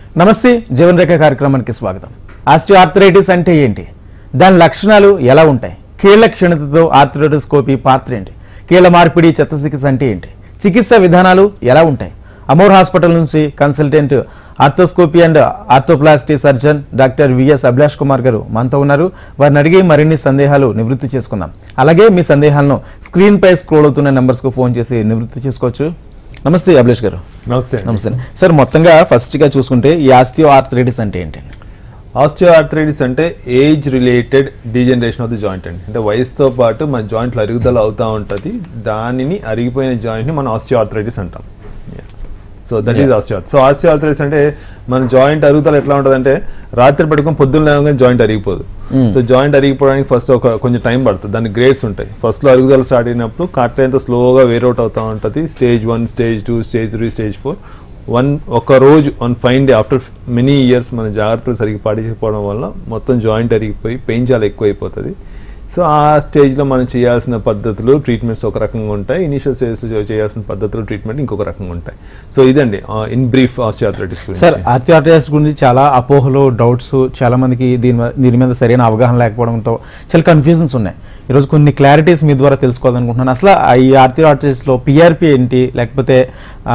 నమస్తే జీవన్ రేఖ కార్యక్రమానికి స్వాగతం ఆస్టియో ఆర్థరైటిస్ అంటే ఏంటి దాని లక్షణాలు ఎలా ఉంటాయి కీళ్ల క్షణతతో ఆర్థరైటిస్కోపీ పాత్ర ఏంటి కీళ్ల మార్పిడి చెత్త చికిత్స అంటే ఏంటి చికిత్స విధానాలు ఎలా ఉంటాయి అమోర్ హాస్పిటల్ నుంచి consultant arthroscopy and arthroplasty surgeon doctor VS Abhilash Kumar గారు మనతో ఉన్నారు వారిని అడిగి మరిన్ని సందేహాలు నివృత్తి చేసుకుందాం అలాగే మీ సందేహాలను స్క్రీన్ పై స్క్రోల్ అవుతున్న నెంబర్స్కు ఫోన్ చేసి నివృత్తి చేసుకోవచ్చు నమస్తే అభిలాష్ గారు నమస్తే అండి. నమస్తే సార్ మొత్తంగా ఫస్ట్ గా చూసుకుంటే ఈ ఆస్టియో ఆర్థరైటిస్ అంటే ఏంటండి ఆస్టియో ఆర్థరైటిస్ అంటే age related degeneration of the joint అండి అంటే వయసుతో పాటు మన జాయింట్లు అరుగుదల అవుతూ ఉంటుంది దానిని అరిగిపోయిన జాయింట్ని మనం ఆస్టియో ఆర్థరైటిస్ అంటాం so that is osteo so osteo arthritis అంటే మన జాయింట్ అరుగుదల ఎట్లా ఉంటుంది అంటే రాత్రి పడుకొని పొద్దున్న లేవగానే జాయింట్ అరిగిపోదు సో జాయింట్ అరిగిపోవడానికి ఫస్ట్ ఒక కొంచెం టైం పడుతుంది దానికి గ్రేడ్స్ ఉంటాయి ఫస్ట్ లో అరుగుదల స్టార్ట్ అయినప్పుడు కార్ట్ అంతా స్లోగా వేరౌట్ అవుతూ ఉంటుంది stage one stage two stage three stage four one ఒక రోజు one fine day after many years మన జాగ్రత్తలు సరిగ్గా పాటించకపోవడం వల్ల మొత్తం జాయింట్ అరిగిపోయి పెయిన్ చాలా ఎక్కువ అయిపోతుంది సో ఆ స్టేజ్లో మనం చేయాల్సిన పద్ధతులు ట్రీట్మెంట్స్ ఒక రకంగా ఉంటాయి ఇనిషియల్ స్టేజ్లో చేయాల్సిన పద్ధతులు ట్రీట్మెంట్ ఇంకొక రకంగా ఉంటాయి సో ఇదండి in brief osteoarthritis sir arthritis గురించి చాలా అపోహలు డౌట్స్ చాలా మందికి దీని మీద- దీని మీద సరైన అవగాహన లేకపోవడంతో చాలా కన్ఫ్యూజన్స్ ఉన్నాయి ఈరోజు కొన్ని క్లారిటీస్ మీ ద్వారా తెలుసుకోవాలనుకుంటున్నాను అసలు ఆ ఈ ఆర్థరైటిస్లో పిఆర్పి ఏంటి లేకపోతే ఆ,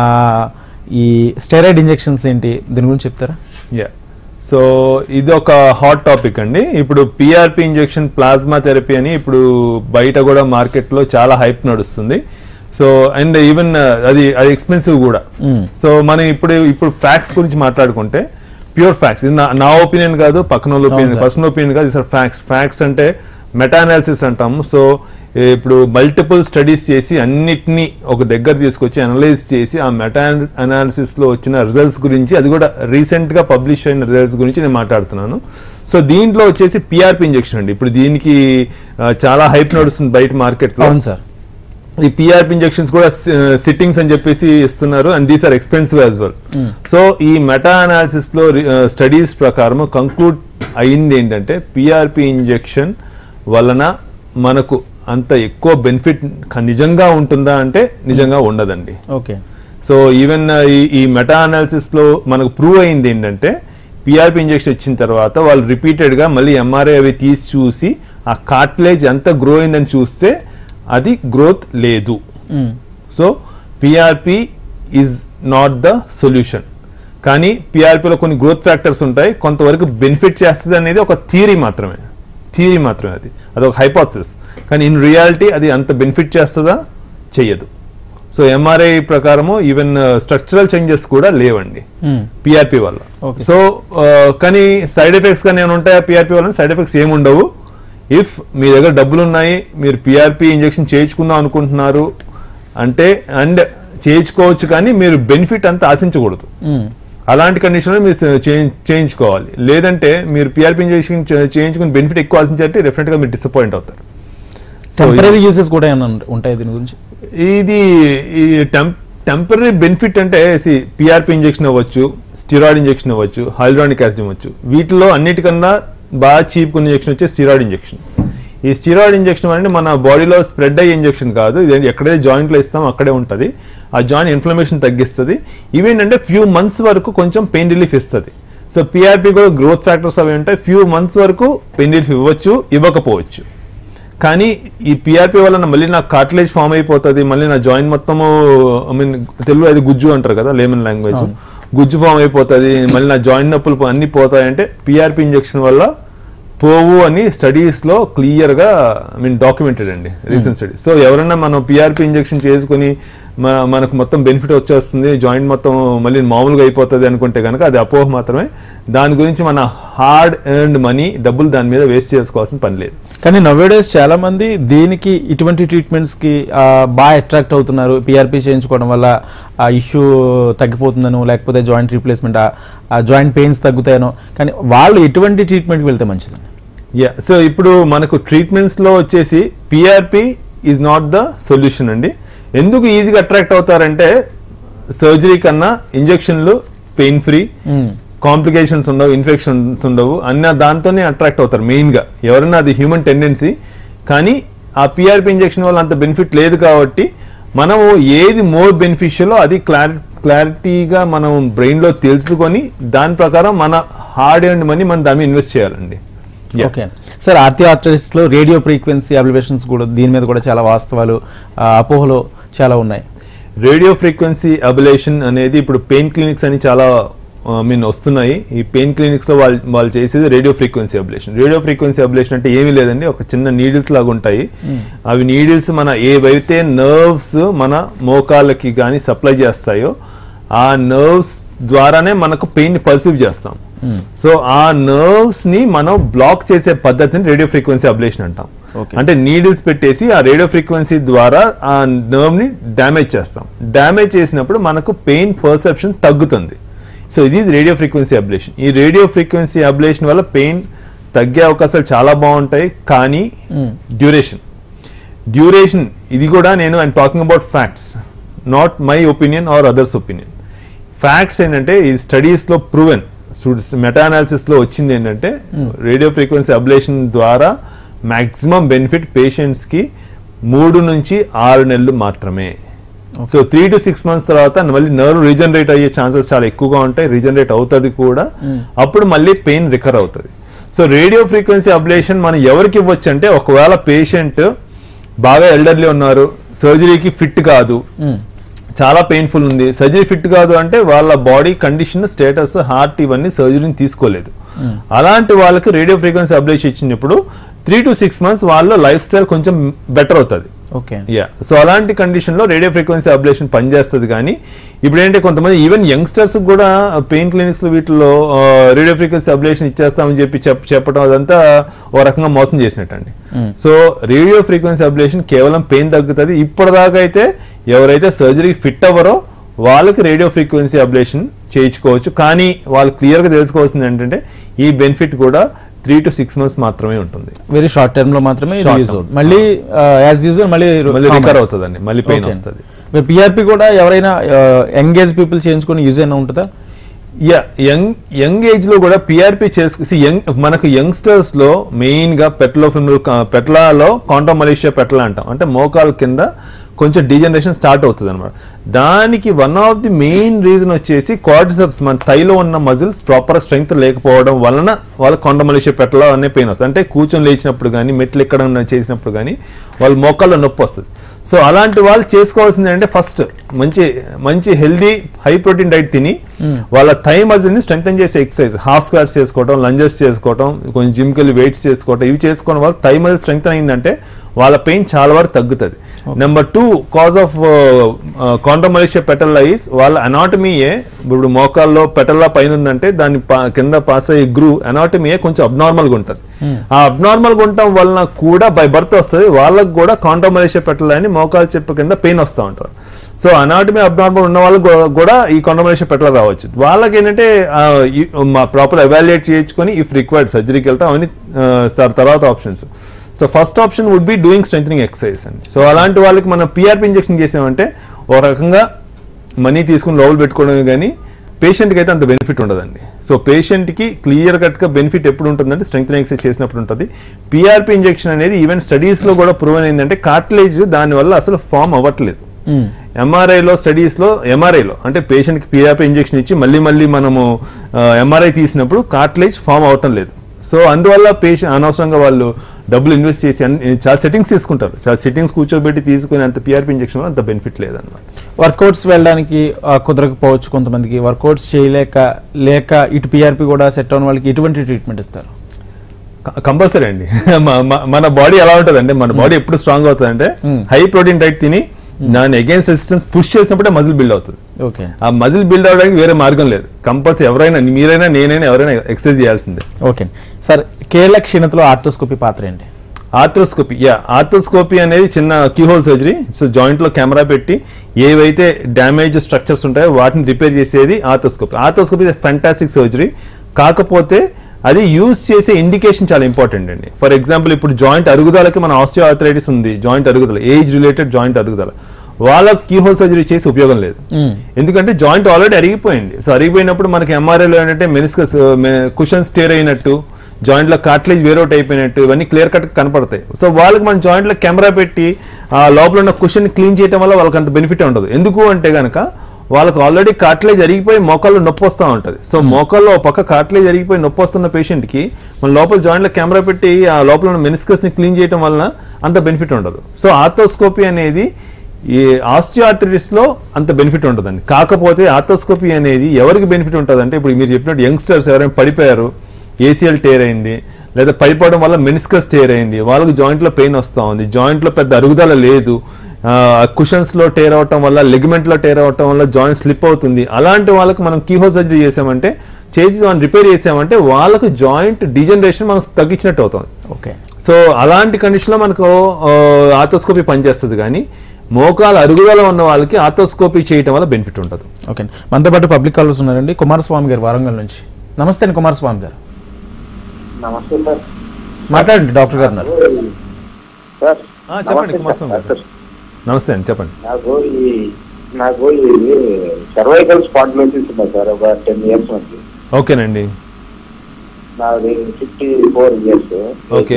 ఈ స్టెరాయిడ్ ఇంజెక్షన్స్ ఏంటి దీని గురించి చెప్తారా యా సో ఇది ఒక హాట్ టాపిక్ అండి ఇప్పుడు పిఆర్పి ఇంజెక్షన్ ప్లాస్మా థెరపీ అని ఇప్పుడు బయట కూడా మార్కెట్లో చాలా హైప్ నడుస్తుంది సో అండ్ ఈవెన్ అది అది ఎక్స్పెన్సివ్ కూడా సో మనం ఇప్పుడు ఇప్పుడు ఫ్యాక్స్ గురించి మాట్లాడుకుంటే ప్యూర్ ఫ్యాక్స్ ఇది నా నా ఒపీనియన్ కాదు పక్కన వాళ్ళ అవును ఒపీనియన్ సార్. పర్సనల్ ఒపీనియన్ కాదు సార్ ఫ్యాక్స్ ఫ్యాక్స్ అంటే మెటానాలిసిస్ అంటాము సో ఇప్పుడు మల్టిపుల్ స్టడీస్ చేసి అన్నిటినీ ఒక దగ్గర తీసుకొచ్చి అనలైజ్ చేసి ఆ మెటా అనాలిసిస్ లో వచ్చిన రిజల్ట్స్ గురించి అది కూడా రీసెంట్ గా పబ్లిష్ అయిన రిజల్ట్స్ గురించి నేను మాట్లాడుతున్నాను సో దీంట్లో వచ్చేసి పిఆర్పి ఇంజెక్షన్ అండి ఇప్పుడు దీనికి ఆ, చాలా హైప్ నడుస్తుంది బయట మార్కెట్ లో అవును సార్ ఈ పిఆర్పి ఇంజెక్షన్స్ కూడా సిట్టింగ్స్ అని చెప్పేసి ఇస్తున్నారు and these are expensive as well so ఈ మెటా అనాలిసిస్ లో స్టడీస్ ప్రకారం కంక్లూడ్ అయింది ఏంటంటే పిఆర్పి ఇంజెక్షన్ వలన మనకు అంత ఎక్కువ బెనిఫిట్ నిజంగా ఉంటుందా అంటే నిజంగా ఉండదండి ఓకే సో ఈవెన్ ఈ ఈ మెటా అనాలిసిస్ లో మనకు ప్రూవ్ అయింది ఏంటంటే పిఆర్పి ఇంజెక్షన్ ఇచ్చిన తర్వాత వాళ్ళు రిపీటెడ్ గా మళ్ళీ ఎంఆర్ఐ అవి తీసి చూసి ఆ కార్టిలేజ్ ఎంత గ్రో అయిందని చూస్తే అది గ్రోత్ లేదు so PRP is not the solution కానీ పిఆర్పిలో కొన్ని గ్రోత్ ఫ్యాక్టర్స్ ఉంటాయి కొంతవరకు బెనిఫిట్ చేస్తుంది అనేది ఒక థియరీ మాత్రమే థియరీ మాత్రమే అది అది ఒక హైపోథసిస్ కానీ ఇన్ రియాలిటీ అది అంత బెనిఫిట్ చేస్తుందా చెయ్యదు సో ఎంఆర్ఐ ప్రకారము ఈవెన్ స్ట్రక్చరల్ చేంజెస్ కూడా లేవండి పిఆర్పి వల్ల Okay. సో కానీ సైడ్ ఎఫెక్ట్స్ కానీ ఏమైనా ఉంటాయా పిఆర్పి వల్ల సైడ్ ఎఫెక్ట్స్ ఏముండవు ఇఫ్ మీ దగ్గర డబ్బులు ఉన్నాయి మీరు పిఆర్పి ఇంజెక్షన్ చేయించుకుందాం అనుకుంటున్నారు అంటే అండ్ చేయించుకోవచ్చు కానీ మీరు బెనిఫిట్ అంతా ఆశించకూడదు అలాంటి కండిషన్లో మీరు చేయించ- చేయించుకోవాలి లేదంటే మీరు పిఆర్పి ఇంజెక్షన్ చే- చేయించుకుని బెనిఫిట్ ఎక్కువ ఆశించాలంటే డెఫినెట్గా మీరు డిసప్పాయింట్ అవుతారు So, టెంపరీ యూసెస్ కూడా ఏమైనా ఉంటాయి దీని గురించి ఇది ఈ టెంపరీ బెనిఫిట్ అంటే పిఆర్పి ఇంజెక్షన్ అవ్వచ్చు స్టిరాయిడ్ ఇంజెక్షన్ అవ్వచ్చు హైల్డ్రానిక్ యాసిడ్ అవ్వచ్చు వీటిలో అన్నిటికన్నా బాగా చీప్ ఇంజెక్షన్ వచ్చే స్టిరాయిడ్ ఇంజెక్షన్ ఈ స్టిరాయిడ్ ఇంజెక్షన్ అనేది మన బాడీలో స్ప్రెడ్ అయ్యే ఇంజెక్షన్ కాదు ఇది ఎక్కడైతే జాయింట్లో ఇస్తామో అక్కడే ఉంటుంది ఆ జాయింట్ ఇన్ఫ్లమేషన్ తగ్గిస్తుంది ఇవేంటంటే ఫ్యూ మంత్స్ వరకు కొంచెం పెయిన్ రిలీఫ్ ఇస్తుంది సో పిఆర్పి కూడా గ్రోత్ ఫ్యాక్టర్స్ అవి ఉంటాయి ఫ్యూ మంత్స్ వరకు పెయిన్ రిలీఫ్ ఇవ్వచ్చు ఇవ్వకపోవచ్చు కానీ ఈ పిఆర్పి వలన మళ్ళీ నా కార్టిలేజ్ ఫామ్ అయిపోతుంది మళ్ళీ నా జాయింట్ మొత్తము ఐ మీన్ తెలుగు అది గుజ్జు అంటారు కదా లేమన్ లాంగ్వేజ్ గుజ్జు ఫామ్ అయిపోతుంది మళ్ళీ నా జాయింట్ నొప్పులు పో- అన్ని పోతాయంటే పిఆర్పి ఇంజెక్షన్ వల్ల పోవు అని స్టడీస్ లో క్లియర్ గా ఐ మీన్ డాక్యుమెంటెడ్ అండి రీసెంట్ స్టడీ సో ఎవరైనా మనం పిఆర్పి ఇంజెక్షన్ చేసుకుని మన మనకు మొత్తం బెనిఫిట్ వచ్చేస్తుంది జాయింట్ మొత్తం మళ్ళీ మామూలుగా అయిపోతుంది అనుకుంటే కనుక అది అపోహ మాత్రమే దాని గురించి మన హార్డ్ ఎర్న్డ్ మనీ డబ్బులు దాని మీద వేస్ట్ చేసుకోవాల్సిన పని లేదు కానీ నవ్వేడేస్ చాలా మంది దీనికి ఇటువంటి ట్రీట్మెంట్స్ కి ఆ, బాగా అట్రాక్ట్ అవుతున్నారు పిఆర్పి చేయించుకోవడం వల్ల ఆ ఇష్యూ తగ్గిపోతుందనో లేకపోతే జాయింట్ రీప్లేస్మెంట్ ఆ జాయింట్ పెయిన్స్ తగ్గుతాయనో కానీ వాళ్ళు ఎటువంటి ట్రీట్మెంట్కి వెళ్తే మంచిదండి యా సో ఇప్పుడు మనకు ట్రీట్మెంట్స్ లో వచ్చేసి PRP is not the solution అండి ఎందుకు ఈజీగా అట్రాక్ట్ అవుతారంటే సర్జరీ కన్నా ఇంజెక్షన్లు పెయిన్ ఫ్రీ కాంప్లికేషన్స్ ఉండవు ఇన్ఫెక్షన్స్ ఉండవు అన్న దాంతోనే అట్రాక్ట్ అవుతారు మెయిన్ గా ఎవరైనా అది హ్యూమన్ టెండెన్సీ కానీ ఆ పిఆర్పి ఇంజెక్షన్ వల్ల అంత బెనిఫిట్ లేదు కాబట్టి మనము ఏది మోర్ బెనిఫిషియల్ అది క్లారి క్లారిటీగా మనం బ్రెయిన్లో తెలుసుకొని దాని ప్రకారం మన హార్డ్ అండ్ మనీ మనం దాని మీద ఇన్వెస్ట్ చేయాలండి Yeah. ఓకే సార్ ఆర్థియో ఆర్థరైటిస్ లో రేడియో ఫ్రీక్వెన్సీ అబ్లివేషన్స్ కూడా దీని మీద కూడా చాలా వాస్తవాలు ఆ, అపోహలు చాలా ఉన్నాయి రేడియో ఫ్రీక్వెన్సీ అబిలేషన్ అనేది ఇప్పుడు పెయిన్ క్లినిక్స్ అని చాలా మీన్ వస్తున్నాయి ఈ పెయిన్ క్లినిక్స్ లో వాళ్ళు వాళ్ళు చేసేది radio frequency ablation radio frequency ablation అంటే ఏమీ లేదండి ఒక చిన్న నీడిల్స్ లాగా ఉంటాయి అవి నీడిల్స్ మన ఏవైతే నర్వ్స్ మన మోకాళ్ళకి కానీ సప్లై చేస్తాయో ఆ నర్వ్స్ ద్వారానే మనకు పెయిన్ పర్సీవ్ చేస్తాం సో ఆ నర్వ్స్ ని మనం బ్లాక్ చేసే పద్ధతిని రేడియో ఫ్రీక్వెన్సీ అబిలేషన్ అంటాం Okay. అంటే నీడిల్స్ పెట్టేసి ఆ రేడియో ఫ్రీక్వెన్సీ ద్వారా ఆ నర్వ్ ని డ్యామేజ్ చేస్తాం డ్యామేజ్ చేసినప్పుడు మనకు పెయిన్ పర్సెప్షన్ తగ్గుతుంది సో ఇది రేడియో ఫ్రీక్వెన్సీ అబ్లేషన్ ఈ రేడియో ఫ్రీక్వెన్సీ అబ్లేషన్ వల్ల పెయిన్ తగ్గే అవకాశాలు చాలా బాగుంటాయి కానీ డ్యూరేషన్ డ్యూరేషన్ ఇది కూడా నేను I'm talking about facts not my opinion or others opinion facts ఏంటంటే ఈ స్టడీస్లో ప్రూవెన్ స్టూడెంట్స్ మెటానాలిసిస్లో వచ్చింది ఏంటంటే రేడియో ఫ్రీక్వెన్సీ అబ్లేషన్ ద్వారా మ్యాక్సిమం బెనిఫిట్ పేషెంట్స్కి మూడు నుంచి ఆరు నెలలు మాత్రమే so three to six months తర్వాత మళ్ళీ నర్వ్ రీజనరేట్ అయ్యే ఛాన్సెస్ చాలా ఎక్కువగా ఉంటాయి రీజనరేట్ అవుతుంది కూడా అప్పుడు మళ్ళీ పెయిన్ రికవర్ అవుతుంది సో రేడియో ఫ్రీక్వెన్సీ అబ్లేషన్ మనం ఎవరికి ఇవ్వచ్చు అంటే ఒకవేళ పేషెంట్ బాగా ఎల్డర్లీ ఉన్నారు సర్జరీకి ఫిట్ కాదు చాలా పెయిన్ఫుల్ ఉంది సర్జరీ ఫిట్ కాదు అంటే వాళ్ళ బాడీ కండిషన్ స్టేటస్ హార్ట్ ఇవన్నీ సర్జరీని తీసుకోలేదు అలాంటి వాళ్ళకి రేడియో ఫ్రీక్వెన్సీ అబ్లేషన్ ఇచ్చినప్పుడు త్రీ టు సిక్స్ మంత్స్ వాళ్ళ లైఫ్ స్టైల్ కొంచెం బెటర్ అవుతుంది ఓకే యా సో అలాంటి కండిషన్ లో రేడియో ఫ్రీక్వెన్సీ అబ్లేషన్ పనిచేస్తుంది కానీ ఇప్పుడు ఏంటంటే కొంతమంది ఈవెన్ యంగ్స్టర్స్ కూడా పెయిన్ క్లినిక్స్ వీటిలో రేడియో ఫ్రీక్వెన్సీ అబ్లేషన్ ఇచ్చేస్తామని చెప్పి చెప్ చెప్పడం అదంతా ఓ రకంగా మోసం చేసినట్టండి సో రేడియో ఫ్రీక్వెన్సీ అబ్లేషన్ కేవలం పెయిన్ తగ్గుతుంది ఇప్పటిదాకా అయితే ఎవరైతే సర్జరీ ఫిట్ అవ్వరో వాళ్ళకి రేడియో ఫ్రీక్వెన్సీ అబ్లేషన్ చేయించుకోవచ్చు కానీ వాళ్ళు క్లియర్గా తెలుసుకోవాల్సింది ఏంటంటే ఈ బెనిఫిట్ కూడా త్రీ టు సిక్స్ మంత్స్ మాత్రమే ఉంటుంది వెరీ షార్ట్ టర్మ్ లో మాత్రమే Short యూజ్ term. అవుతుంది మళ్ళీ యాజ్ యూజువల్ మళ్ళీ మళ్ళీ రికవర్ అవుతుందండి మళ్ళీ పెయిన్ వస్తుంది పిఆర్పి కూడా ఎవరైనా యంగేజ్ పీపుల్ చేయించుకొని యూజ్ అయినా ఉంటుందా యా యంగ్ యంగ్ ఏజ్ లో కూడా పిఆర్పి చేసుకు యంగ్ మనకు యంగ్స్టర్స్ లో మెయిన్ గా పెట్లో పెట్లలో కాంటో మలేషియా పెట్ల అంటాం అంటే మోకాల కింద కొంచెం డీజనరేషన్ స్టార్ట్ అవుతుంది అనమాట దానికి one of the main reason వచ్చేసి క్వాడ్రిసెప్స్ మన థైలో ఉన్న మజిల్స్ ప్రాపర్ స్ట్రెంగ్త్ లేకపోవడం వలన వాళ్ళ కొండ మలేషియా పెట్టలో అనే పెయిన్ వస్తుంది అంటే కూర్చొని లేచినప్పుడు కానీ మెట్లు ఎక్కడం చేసినప్పుడు కానీ వాళ్ళ మోకాల్లో నొప్పి వస్తుంది సో అలాంటి వాళ్ళు చేసుకోవాల్సింది అంటే ఫస్ట్ మంచి మంచి హెల్దీ హై ప్రోటీన్ డైట్ తిని వాళ్ళ థై మజిల్ని స్ట్రెంగ్తన్ చేసే ఎక్సర్సైజ్ హాఫ్ స్క్వాట్స్ చేసుకోవడం లంజెస్ చేసుకోవడం కొంచెం జిమ్కి వెళ్ళి వెయిట్స్ చేసుకోవడం ఇవి చేసుకోవడం వల్ల థై మజిల్ స్ట్రెంగ్తన్ అయిందంటే వాళ్ళ పెయిన్ చాలా వరకు తగ్గుతుంది number two cause of chondromalacia patellae వాళ్ళ అనాటమీయే ఇప్పుడు మోకాల్లో పెటల్లా పైన ఉందంటే దాని పా- కింద పాస్ అయ్యే గ్రూ అనాటమీయే కొంచెం అబ్నార్మల్ గా ఉంటుంది ఆ అబ్నార్మల్ గా ఉండటం వలన కూడా బై బర్త్ వస్తుంది వాళ్ళకి కూడా కాంట్రమలేషియా పెట్టాల అని మోకాలు చెప్పు కింద పెయిన్ వస్తూ ఉంటుంది సో అనాటమీ అబ్నార్మల్ ఉన్న వాళ్ళకి గూ- కూడా ఈ కాంట్రమలేషియా పెట్టల రావచ్చు వాళ్ళకి ఏంటంటే ప్రాపర్ ఎవాల్యుయేట్ చేయించుకొని ఇఫ్ రిక్వైర్డ్ సర్జరీకి వెళ్తాం అవన్నీ ఆ, సార్ తర్వాత options so first option would be doing strength exercise అండి సో అలాంటి వాళ్ళకి మనం పిఆర్పి ఇంజెక్షన్ చేసామంటే ఒక రకంగా మనీ తీసుకుని లోపల పెట్టుకోవడమే కానీ పేషెంట్కి అయితే అంత బెనిఫిట్ ఉండదండి సో పేషెంట్కి క్లియర్ కట్గా బెనిఫిట్ ఎప్పుడు ఉంటుందంటే స్ట్రెంగ్ ఎక్సర్సైజ్ చేసినప్పుడు ఉంటుంది పిఆర్పి ఇంజెక్షన్ అనేది ఈవెన్ స్టడీస్లో కూడా ప్రూవ్ అయిందంటే కార్టిలేజ్ దానివల్ల అసలు ఫామ్ అవ్వట్లేదు ఎంఆర్ఐలో స్టడీస్లో ఎంఆర్ఐలో అంటే పేషెంట్కి పిఆర్పి ఇంజెక్షన్ ఇచ్చి మళ్ళీ మళ్ళీ మనము ఎంఆర్ఐ తీసినప్పుడు కార్టిలేజ్ ఫామ్ అవటం లేదు సో అందువల్ల పేషెంట్ అనవసరంగా వాళ్ళు డబ్బులు ఇన్వెస్ట్ చేసి అన్ని- చాలా సెట్టింగ్స్ తీసుకుంటారు చాలా సెట్టింగ్స్ కూర్చోబెట్టి తీసుకుని అంత పిఆర్పి ఇంజెక్షన్ వల్ల అంత బెనిఫిట్ లేదన్నమాట వర్కౌట్స్ వెళ్ళడానికి ఆ, కుదరకపోవచ్చు కొంతమందికి వర్కౌట్స్ చేయలేక లేక ఇటు పిఆర్పి కూడా సెట్ అయిన వాళ్ళకి ఎటువంటి ట్రీట్మెంట్ ఇస్తారు కంపల్సరీ అండి మ- మ- మన బాడీ ఎలా ఉంటుంది అంటే మన బాడీ ఎప్పుడు స్ట్రాంగ్ అవుతుంది అంటే Hmm. హై ప్రోటీన్ డైట్ తిని దాని అగేన్స్ట్ రెసిస్టెన్స్ పుష్ చేసినప్పుడే మజిల్ బిల్డ్ అవుతుంది ఓకే ఆ మజిల్ బిల్డ్ అవడానికి వేరే మార్గం లేదు కంపల్సరీ ఎవరైనా మీరైనా నేనైనా ఎవరైనా ఎక్సర్సైజ్ చేయాల్సిందే ఓకే సార్ కీళ్ళ క్షీణతలో ఆర్థోస్కోపీ పాత్ర ఏంటి ఆర్థ్రోస్కోపీ యా ఆర్థ్రోస్కోపీ అనేది చిన్న కీహోల్ సర్జరీ సో జాయింట్ లో కెమెరా పెట్టి ఏవైతే డ్యామేజ్ స్ట్రక్చర్స్ ఉంటాయో వాటిని రిపేర్ చేసేది arthroscopy arthroscopy is fantastic surgery కాకపోతే అది యూజ్ చేసే ఇండికేషన్ చాలా ఇంపార్టెంట్ అండి ఫర్ ఎగ్జాంపుల్ ఇప్పుడు జాయింట్ అరుగుదలకి మన ఆస్టియో ఆర్థరైటిస్ ఉంది జాయింట్ అరుగుదల ఏజ్ రిలేటెడ్ జాయింట్ అరుగుదల వాళ్ళకి కీహోల్ సర్జరీ చేసి ఉపయోగం లేదు ఎందుకంటే జాయింట్ ఆల్రెడీ అరిగిపోయింది సో అరిగిపోయినప్పుడు మనకి ఎంఆర్ఐలో ఏంటంటే మెనిస్కస్ కుషన్ స్టేర్ అయినట్టు జాయింట్ లో కార్ట్లేజ్ వేరౌట్ అయిపోయినట్టు ఇవన్నీ క్లియర్ కట్ కనపడతాయి సో వాళ్ళకి మన జాయింట్ లో కెమెరా పెట్టి ఆ లోపల ఉన్న కుషన్ క్లీన్ చేయడం వల్ల వాళ్ళకి అంత బెనిఫిట్ ఉండదు ఎందుకు అంటే గనక వాళ్ళకు ఆల్రెడీ కార్టిలేజ్ జరిగిపోయి మోకాల్లో నొప్పి వస్తూ ఉంటుంది సో మోకాల్లో ఒక పక్క కార్టిలేజ్ జరిగిపోయి నొప్పి వస్తున్న పేషెంట్కి మన లోపల జాయింట్లో కెమెరా పెట్టి ఆ లోపల ఉన్న మెనిస్కస్ని క్లీన్ చేయడం వలన అంత బెనిఫిట్ ఉండదు సో ఆర్థోస్కోపీ అనేది ఈ ఆస్టియోఆర్థరైటిస్ లో అంత బెనిఫిట్ ఉంటుందండి కాకపోతే ఆర్థోస్కోపీ అనేది ఎవరికి బెనిఫిట్ ఉంటుంది అంటే ఇప్పుడు మీరు చెప్పినట్టు యంగ్స్టర్స్ ఎవరైనా పడిపోయారు ఏసీఎల్ టేర్ అయింది లేదా పడిపోవడం వల్ల మెనిస్కస్ టేర్ అయింది వాళ్ళకి జాయింట్లో పెయిన్ వస్తూ ఉంది జాయింట్లో పెద్ద అరుగుదల లేదు కుషన్స్ లో టేర్ అవటం వల్ల లెగ్మెంట్ లో టేర్ అవటం వల్ల జాయింట్ స్లిప్ అవుతుంది అలాంటి వాళ్ళకి మనం కీహోల్ సర్జరీ చేసామంటే చేసి మనం రిపేర్ చేసామంటే వాళ్ళకు జాయింట్ డిజనరేషన్ మనం తగ్గించినట్టు అవుతుంది ఓకే సో అలాంటి కండిషన్లో మనకు ఆర్థోస్కోపీ పనిచేస్తుంది కానీ మోకాల అరుగుదల ఉన్న వాళ్ళకి ఆర్థోస్కోపీ చేయటం వల్ల బెనిఫిట్ ఉంటుంది ఓకే అండి మనతో పాటు పబ్లిక్ కాలర్స్ ఉన్నారండి కుమారస్వామి గారు వరంగల్ నుంచి నమస్తే అండి కుమారస్వామి గారు నమస్తే సార్ మాట్లాడండి డాక్టర్ గారు ఉన్నారు సార్ ఆ, చెప్పండి, నమస్తే కుమారస్వామి సార్. గారు. నమస్తే అండి చెప్పండి నాకు ఈ నాకు ఇది సర్వైకల్ స్పాండిలోసిస్ ఉంది సార్ ఒక టెన్ ఇయర్స్ నుంచి ఓకేనండి నాది ఫిఫ్టీ ఫోర్ ఇయర్స్ ఓకే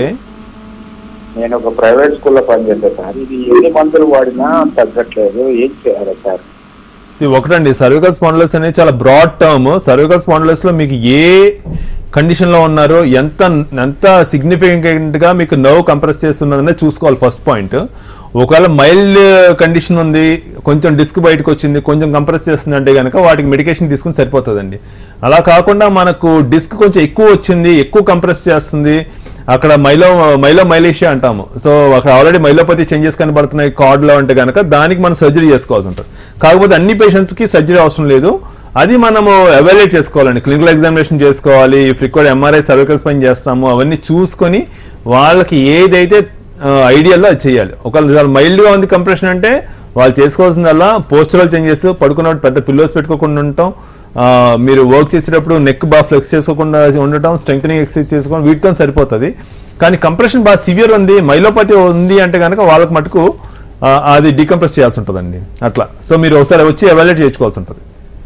నేను ఒక ప్రైవేట్ స్కూల్లో పనిచేస్తాను సార్ ఇది ఎన్ని మందులు వాడినా తగ్గట్లేదు ఏం చేయాలి సార్ See, ఒకటండి సర్వికల్ స్పాండిలస్ అనేది చాలా బ్రాడ్ టర్మ్ సర్వికల్ స్పాండిలస్ లో మీకు ఏ కండిషన్ లో ఉన్నారో ఎంత ఎంత సిగ్నిఫికెంట్ గా మీకు నర్వ్ కంప్రెస్ చేస్తున్నదనే చూసుకోవాలి ఫస్ట్ పాయింట్ ఒకవేళ మైల్డ్ కండిషన్ ఉంది కొంచెం డిస్క్ బయటకు వచ్చింది కొంచెం కంప్రెస్ చేస్తుంది అంటే కనుక వాటికి మెడికేషన్ తీసుకుని సరిపోతుందండి అలా కాకుండా మనకు డిస్క్ కొంచెం ఎక్కువ వచ్చింది ఎక్కువ కంప్రెస్ చేస్తుంది అక్కడ మైలో మైలో మైలేషియా అంటాము సో అక్కడ ఆల్రెడీ మైలోపతి చేంజెస్ కనబడుతున్నాయి కార్డ్లో అంటే కనుక దానికి మనం సర్జరీ చేసుకోవాల్సి ఉంటుంది కాకపోతే అన్ని పేషెంట్స్కి సర్జరీ అవసరం లేదు అది మనము ఎవాల్యుయేట్ చేసుకోవాలండి క్లినికల్ ఎగ్జామినేషన్ చేసుకోవాలి ఫ్రీక్వెంట్ ఎంఆర్ఐ సర్వికల్ స్పైన్ చేస్తాము అవన్నీ చూసుకొని వాళ్ళకి ఏదైతే ఐడియాలో అది చేయాలి ఒకవేళ మైల్డ్గా ఉంది కంప్రెషన్ అంటే వాళ్ళు చేసుకోవాల్సిందల్లా పోస్చరల్ చేంజెస్ పడుకున్నప్పుడు పెద్ద పిల్లోస్ పెట్టుకోకుండా ఉండటం ఆ, మీరు వర్క్ చేసేటప్పుడు నెక్ బాగా ఫ్లెక్స్ చేసుకోకుండా ఉండటం స్ట్రెంగ్ ఎక్సర్సైజ్ చేసుకోవడం వీటితో సరిపోతుంది కానీ కంప్రెషన్ బాగా సివియర్ ఉంది మైలోపతి ఉంది అంటే కనుక వాళ్ళకి మటుకు ఆ, అది డీకంప్రెస్ చేయాల్సి ఉంటుందండి అట్లా సో మీరు ఒకసారి వచ్చి ఎవాల్యుయేట్ చేసుకోవాల్సి ఉంటుంది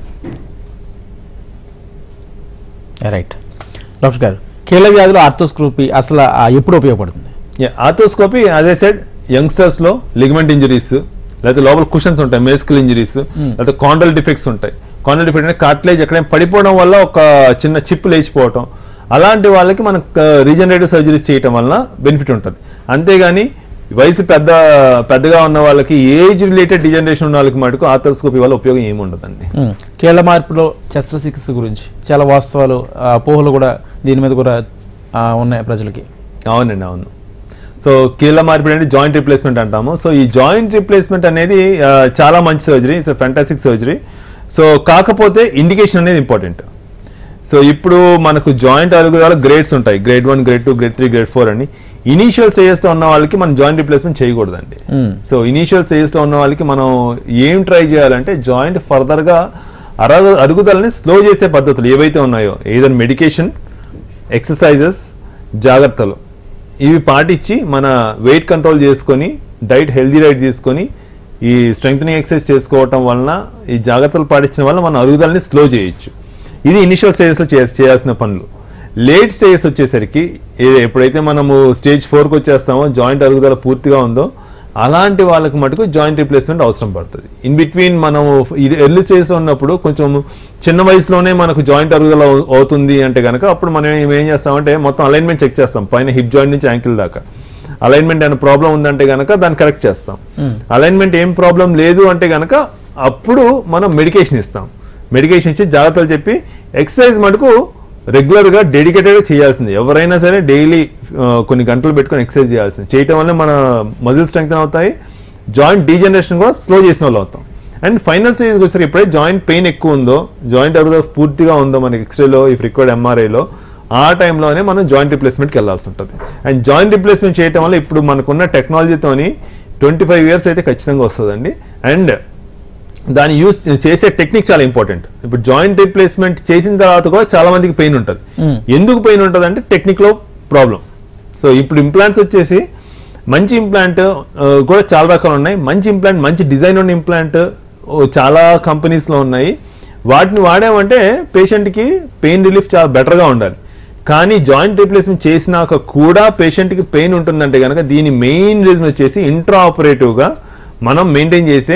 రైట్ డాక్టర్ గారు కీళ్ళ వ్యాధులు ఆర్థోస్కోపీ అసలు ఆ, ఎప్పుడు ఉపయోగపడుతుంది ఆర్థోస్కోపీ అదే సెడ్ యంగ్స్టర్స్ లో లిగమెంట్ ఇంజరీస్ లేకపోతే లోపల కుషన్స్ ఉంటాయి మేస్కల్ ఇంజరీస్ లేకపోతే కాండల్ డిఫెక్ట్స్ ఉంటాయి కాండల్ డిఫెక్ట్ అంటే కార్టిలేజ్ ఎక్కడైనా పడిపోవడం వల్ల ఒక చిన్న చిప్ లేచిపోవటం అలాంటి వాళ్ళకి మనం రీజనరేటివ్ సర్జరీస్ చేయటం వలన బెనిఫిట్ ఉంటుంది అంతేగాని వయసు పెద్ద పెద్దగా ఉన్న వాళ్ళకి ఏజ్ రిలేటెడ్ డిజనరేషన్ ఉన్న వాళ్ళకి మటుకు ఆర్థోస్కోపీ వల్ల ఉపయోగం ఏమి ఉండదండి ఉమ్. కీళ్ళ మార్పులో శస్త్రచికిత్స గురించి చాలా వాస్తవాలు ఆ, అపోహలు కూడా దీని మీద కూడా ఆ, ఉన్నాయి ప్రజలకి అవునండి అవును సో కీళ్ళ మార్పిడి అంటే జాయింట్ రిప్లేస్మెంట్ అంటాము సో ఈ జాయింట్ రిప్లేస్మెంట్ అనేది ఆ, చాలా మంచి surgery it's fantastic surgery so కాకపోతే ఇండికేషన్ అనేది ఇంపార్టెంట్ సో ఇప్పుడు మనకు జాయింట్ అరుగుదల గ్రేడ్స్ ఉంటాయి grade one grade two grade three grade four అని ఇనీషియల్ స్టేజెస్లో ఉన్న వాళ్ళకి మనం జాయింట్ రిప్లేస్మెంట్ చేయకూడదండి Hmm. సో ఇనీషియల్ స్టేజెస్లో ఉన్న వాళ్ళకి మనం ఏం ట్రై చేయాలంటే జాయింట్ ఫర్దర్గా అరగ అరుగుదలని స్లో చేసే పద్ధతులు ఏవైతే ఉన్నాయో ఏదైనా మెడికేషన్ ఎక్సర్సైజెస్ జాగ్రత్తలు ఇవి పాటించి మన వెయిట్ కంట్రోల్ చేసుకొని డైట్ హెల్దీ డైట్ తీసుకొని ఈ స్ట్రెంగ్త్నింగ్ ఎక్సర్సైజ్ చేసుకోవటం వలన ఈ జాగ్రత్తలు పాటించడం వల్ల మన అరుగుదలని స్లో చేయొచ్చు ఇది ఇనిషియల్ స్టేజెస్లో చేయాల్సిన పనులు లేట్ స్టేజెస్ వచ్చేసరికి ఏ- ఎప్పుడైతే మనము స్టేజ్ ఫోర్కి వచ్చేస్తామో జాయింట్ అరుగుదల పూర్తిగా ఉందో అలాంటి వాళ్ళకి మటుకు జాయింట్ రీప్లేస్మెంట్ అవసరం పడుతుంది ఇన్ బిట్వీన్ మనం ఇది ఎర్లీ స్టేజ్లో ఉన్నప్పుడు కొంచెం చిన్న వయసులోనే మనకు జాయింట్ అరుగుదల అవు- అవుతుంది అంటే కనుక అప్పుడు మనం ఏం- ఏం చేస్తామంటే మొత్తం అలైన్మెంట్ చెక్ చేస్తాం పైన హిప్ జాయింట్ నుంచి యాంకిల్ దాకా అలైన్మెంట్ ఏమైనా ప్రాబ్లం ఉందంటే కనుక దాన్ని కరెక్ట్ చేస్తాం అలైన్మెంట్ ఏం ప్రాబ్లం లేదు అంటే కనుక అప్పుడు మనం మెడికేషన్ ఇస్తాం మెడికేషన్ ఇచ్చి జాగ్రత్తలు చెప్పి ఎక్సర్సైజ్ మటుకు రెగ్యులర్గా డెడికేటెడ్గా చేయాల్సింది ఎవరైనా సరే డైలీ కొన్ని గంటలు పెట్టుకొని ఎక్సర్సైజ్ చేయాల్సింది చేయటం వల్ల మన మజిల్ స్ట్రెంగ్త్ అవుతాయి జాయింట్ డీజనరేషన్ కూడా స్లో చేసిన వాళ్ళు అవుతాం అండ్ ఫైనల్ స్టేజ్ వచ్చేసరికి ఎప్పుడైతే జాయింట్ పెయిన్ ఎక్కువ ఉందో జాయింట్ అరుగుదల పూర్తిగా ఉందో మనకి ఎక్స్రేలో ఈ రికార్డ్ ఎంఆర్ఐలో ఆ టైంలోనే మనం జాయింట్ రిప్లేస్మెంట్కి వెళ్ళాల్సి ఉంటుంది అండ్ జాయింట్ రిప్లేస్మెంట్ చేయటం వల్ల ఇప్పుడు మనకున్న టెక్నాలజీతోని ట్వంటీ ఫైవ్ ఇయర్స్ అయితే ఖచ్చితంగా వస్తుందండి అండ్ దాన్ని యూస్ చేసే టెక్నిక్ చాలా ఇంపార్టెంట్ ఇప్పుడు జాయింట్ రిప్లేస్మెంట్ చేసిన తర్వాత కూడా చాలా మందికి పెయిన్ ఉంటుంది Mm. ఎందుకు పెయిన్ ఉంటుంది అంటే టెక్నిక్లో ప్రాబ్లం సో ఇప్పుడు ఇంప్లాంట్స్ వచ్చేసి మంచి ఇంప్లాంట్ కూడా చాలా రకాలు ఉన్నాయి మంచి ఇంప్లాంట్ మంచి డిజైన్ ఉన్న ఇంప్లాంట్ చాలా కంపెనీస్లో ఉన్నాయి వాటిని వాడామంటే పేషెంట్కి పెయిన్ రిలీఫ్ చాలా బెటర్గా ఉండాలి కానీ జాయింట్ రీప్లేస్మెంట్ చేసినాక కూడా పేషెంట్కి పెయిన్ ఉంటుందంటే కనుక దీని మెయిన్ రీజన్ వచ్చేసి ఇంట్రా ఆపరేటివ్గా మనం మెయింటైన్ చేసే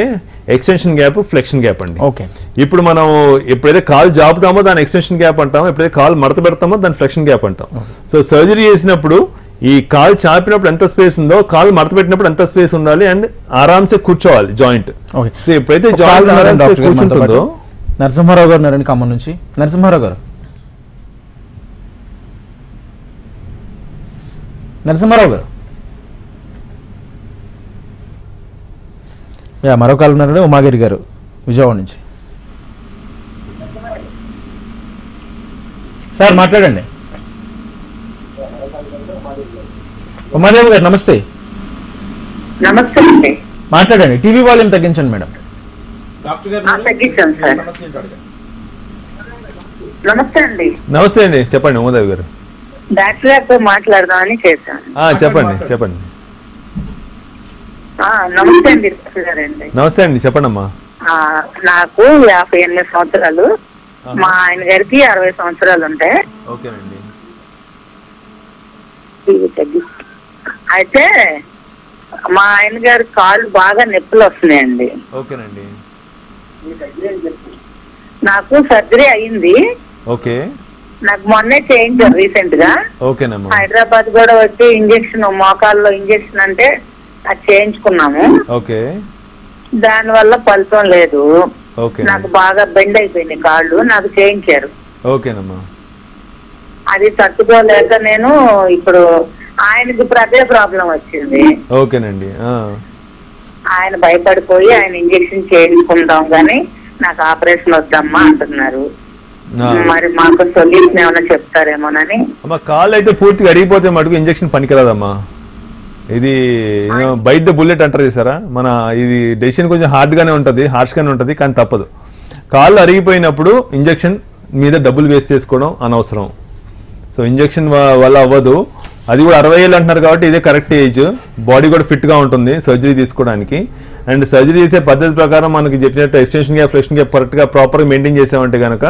ఎక్స్టెన్షన్ గ్యాప్ ఫ్లెక్షన్ గ్యాప్ అండి ఓకే ఇప్పుడు మనం ఎప్పుడైతే కాల్ జాపుతామో దాని ఎక్స్టెన్షన్ గ్యాప్ అంటామో ఎప్పుడైతే కాల్ మడత పెడతామో దాని ఫ్లెక్షన్ గ్యాప్ అంటాం సో సర్జరీ చేసినప్పుడు ఈ కాల్ చాపినప్పుడు ఎంత స్పేస్ ఉందో కాల్ మడత పెట్టినప్పుడు ఎంత స్పేస్ ఉండాలి అండ్ ఆరామ్సే కూర్చోవాలి జాయింట్ ఓకే సో ఎప్పుడైతే ఒక కాల్ జాయింట్ ఉన్నారండి డాక్టర్ గారు మనతో కూర్చుంటుందో పాటు. నరసింహారావు గారు ఉన్నారండి ఖమ్మం నుంచి నరసింహారావు గారు నరసింహారావు గారు యా మరో కాల్ ఉన్నారండి ఉమాగిరి గారు విజయవాడ నుంచి సార్ మాట్లాడండి ఉమాదేవి గారు నమస్తే నమస్తే అండి మాట్లాడండి టీవీ వాల్యూమ్ తగ్గించండి మేడం ఆ, తగ్గించాను సార్ నమస్తే అండి నమస్తే అండి చెప్పండి ఉమాదేవి గారు డాక్టర్ గారితో మాట్లాడదామని చేశాను ఆ, చెప్పండి చెప్పండి ఆ, నమస్తే అండి డాక్టర్ గారండి నమస్తే అండి చెప్పండి అమ్మా ఆ, నాకు యాభై ఎనిమిది సంవత్సరాలు మా ఆయన గారికి అరవై సంవత్సరాలు ఉంటాయి ఓకేనండి ఇవి తగ్గి- అయితే మా ఆయన గారి కాళ్ళు బాగా నొప్పులు వస్తున్నాయండి ఓకేనండి నాకు సర్జరీ అయింది ఓకే నాకు మొన్నే చేయించారు రీసెంట్ గా ఓకేనమ్మా హైదరాబాద్ కూడా వచ్చి ఇంజక్షన్ మోకాల్లో ఇంజక్షన్ అంటే అది చేయించుకున్నాము ఓకే దాని వల్ల ఫలితం లేదు ఓకే నాకు బాగా బెండ్ అయిపోయింది కాళ్ళు నాకు చేయించారు ఓకేనమ్మా అది తట్టుకోలేక నేను ఇప్పుడు ఆయనకి ఇప్పుడు అదే ప్రాబ్లం వచ్చింది ఓకేనండి ఆ. ఆయన భయపడిపోయి ఆయన ఇంజక్షన్ చేయించుకుందాం కానీ నాకు ఆపరేషన్ వద్దమ్మా అంటున్నారు ఆ. మరి మాకు సొల్యూషన్ ఏమైనా చెప్తారేమోనని అమ్మా కాళ్ళు అయితే పూర్తిగా అరిగిపోతే మటుకు ఇంజక్షన్ పనికిరాదమ్మా ఇది బైట్ ద బుల్లెట్ అంటారు చూసారా మన ఇది డెసిషన్ కొంచెం హార్డ్గానే ఉంటుంది హార్ష్గానే ఉంటుంది కానీ తప్పదు కాళ్ళు అరిగిపోయినప్పుడు ఇంజక్షన్ మీద డబ్బులు వేస్ట్ చేసుకోవడం అనవసరం సో ఇంజక్షన్ వల్ల అవ్వదు అది కూడా అరవై ఏళ్ళు అంటున్నారు కాబట్టి ఇదే కరెక్ట్ ఏజ్ బాడీ కూడా ఫిట్గా ఉంటుంది సర్జరీ తీసుకోవడానికి అండ్ సర్జరీ చేసే పద్ధతి ప్రకారం మనకి చెప్పినట్టు ఎక్స్టెన్షన్ గ్యాప్ ఫ్లెక్షన్ గ్యాప్ కరెక్ట్గా ప్రాపర్గా మెయింటైన్ చేసామంటే కనుక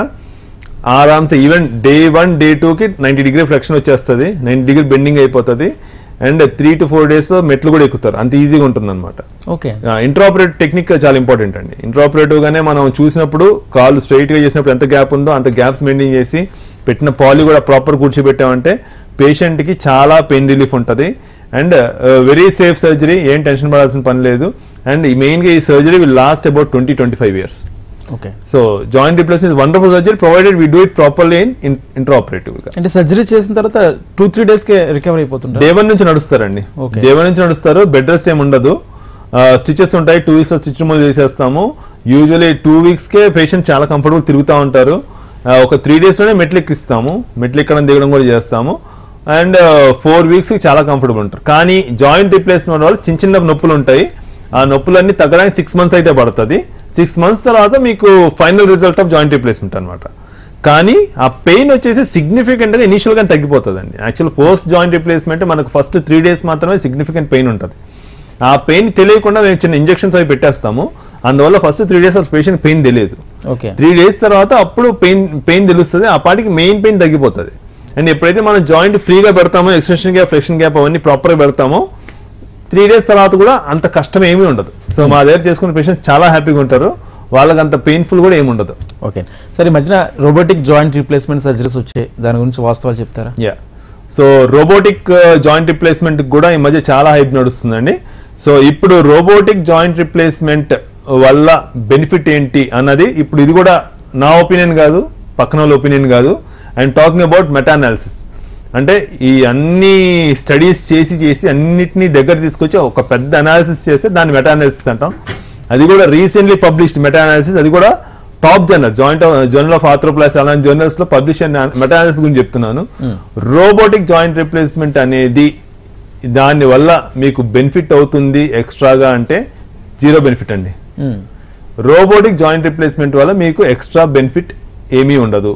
ఆరామ్సే ఈవెన్ డే వన్ డే టూకి నైంటీ డిగ్రీ ఫ్లెక్షన్ వచ్చేస్తుంది నైంటీ డిగ్రీ బెండింగ్ అయిపోతుంది అండ్ త్రీ టు ఫోర్ డేస్లో మెట్లు కూడా ఎక్కుతారు అంత ఈజీగా ఉంటుంది అనమాట ఓకే ఇంట్రాపరేటివ్ టెక్నిక్ చాలా ఇంపార్టెంట్ అండి ఇంట్రాపరేటివ్ గానే మనం చూసినప్పుడు కాలు స్ట్రైట్ గా చేసినప్పుడు ఎంత గ్యాప్ ఉందో అంత గ్యాప్స్ మెయింటైన్ చేసి పెట్టిన పాలి కూడా ప్రాపర్ కూర్చోబెట్టామంటే పేషెంట్ కి చాలా పెయిన్ రిలీఫ్ ఉంటుంది అండ్ వెరీ సేఫ్ సర్జరీ ఏం టెన్షన్ పడాల్సిన పని లేదు అండ్ మెయిన్ గా ఈ surgery will last about twenty twenty five years okay so joint replacement is wonderful surgery provided we do it properly in intraoperative గా అంటే surgery చేసిన తర్వాత టూ త్రీ డేస్ కి రికవర్ అయిపోతుంటారు డే వన్ నుంచి నడుస్తారండి Okay. డే వన్ నుంచి నడుస్తారు బెడ్ రెస్ట్ ఏమి ఉండదు స్టిచెస్ ఉంటాయి టూ వీక్స్ స్టిచ్ మూలు చేసేస్తాము యూజువల్లీ టూ వీక్స్ కే పేషెంట్ చాలా కంఫర్టబుల్ తిరుగుతూ ఉంటారు ఆ, ఒక త్రీ డేస్ లోనే మెట్లు ఎక్కిస్తాము మెట్లు ఎక్కడం దిగడం కూడా చేస్తాము అండ్ ఫోర్ వీక్స్ చాలా కంఫర్టబుల్ ఉంటారు కానీ జాయింట్ రిప్లేస్మెంట్ వల్ల చిన్న చిన్న నొప్పులు ఉంటాయి ఆ నొప్పులన్నీ తగ్గడానికి సిక్స్ మంత్స్ అయితే పడుతుంది సిక్స్ మంత్స్ తర్వాత మీకు final result of joint replacement అన్నమాట కానీ ఆ పెయిన్ వచ్చేసి సిగ్నిఫికెంట్ గా ఇనిషియల్ గా తగ్గిపోతుంది అండి యాక్చువల్ పోస్ట్ జాయింట్ రిప్లేస్మెంట్ మనకు ఫస్ట్ త్రీ డేస్ మాత్రమే సిగ్నిఫికెంట్ పెయిన్ ఉంటుంది ఆ పెయిన్ తెలియకుండా మేము చిన్న ఇంజెక్షన్స్ అవి పెట్టేస్తాము అందువల్ల first three days of patient pain తెలియదు ఓకే త్రీ డేస్ తర్వాత అప్పుడు పెయిన్ పెయిన్ తెలుస్తుంది ఆ పాటికి మెయిన్ పెయిన్ తగ్గిపోతుంది అండ్ ఎప్పుడైతే మనం జాయింట్ ఫ్రీగా పెడతామో ఎక్స్టెన్షన్ గ్యాప్ ఫ్లెక్షన్ గ్యాప్ అవన్నీ ప్రాపర్గా పెడతామో త్రీ డేస్ తర్వాత కూడా అంత కష్టం ఏమీ ఉండదు సో మా దగ్గర చేసుకున్న పేషెంట్స్ చాలా హ్యాపీగా ఉంటారు వాళ్ళకి అంత పెయిన్ఫుల్ కూడా ఏమి ఉండదు ఓకే సరే ఈ మధ్యన రోబోటిక్ జాయింట్ రీప్లేస్మెంట్ సర్జరీస్ వచ్చాయి దాని గురించి వాస్తవాలు చెప్తారా yeah so robotic joint replacement కూడా ఈ మధ్య చాలా హైప్ నడుస్తుందండి సో ఇప్పుడు రోబోటిక్ జాయింట్ రిప్లేస్మెంట్ వల్ల బెనిఫిట్ ఏంటి అన్నది ఇప్పుడు ఇది కూడా నా ఒపీనియన్ కాదు పక్కన వాళ్ళ ఒపీనియన్ కాదు అండ్ టాకింగ్ అబౌట్ మెటానాలిసిస్ అంటే ఈ అన్ని స్టడీస్ చేసి చేసి అన్నిటినీ దగ్గర తీసుకొచ్చి ఒక పెద్ద అనాలిసిస్ చేస్తే దాన్ని మెటానాలిసిస్ అంటాం అది కూడా రీసెంట్లీ పబ్లిష్డ్ మెటానాలిసిస్ అది కూడా top journals joint journal of arthroplasty అలాంటి జర్నల్స్ లో పబ్లిష్ అయిన మెటానాలిసిస్ గురించి చెప్తున్నాను రోబోటిక్ జాయింట్ రిప్లేస్మెంట్ అనేది దాని వల్ల మీకు బెనిఫిట్ అవుతుంది ఎక్స్ట్రాగా అంటే జీరో బెనిఫిట్ అండి మ్మ్. రోబోటిక్ జాయింట్ రిప్లేస్మెంట్ వల్ల మీకు ఎక్స్ట్రా బెనిఫిట్ ఏమీ ఉండదు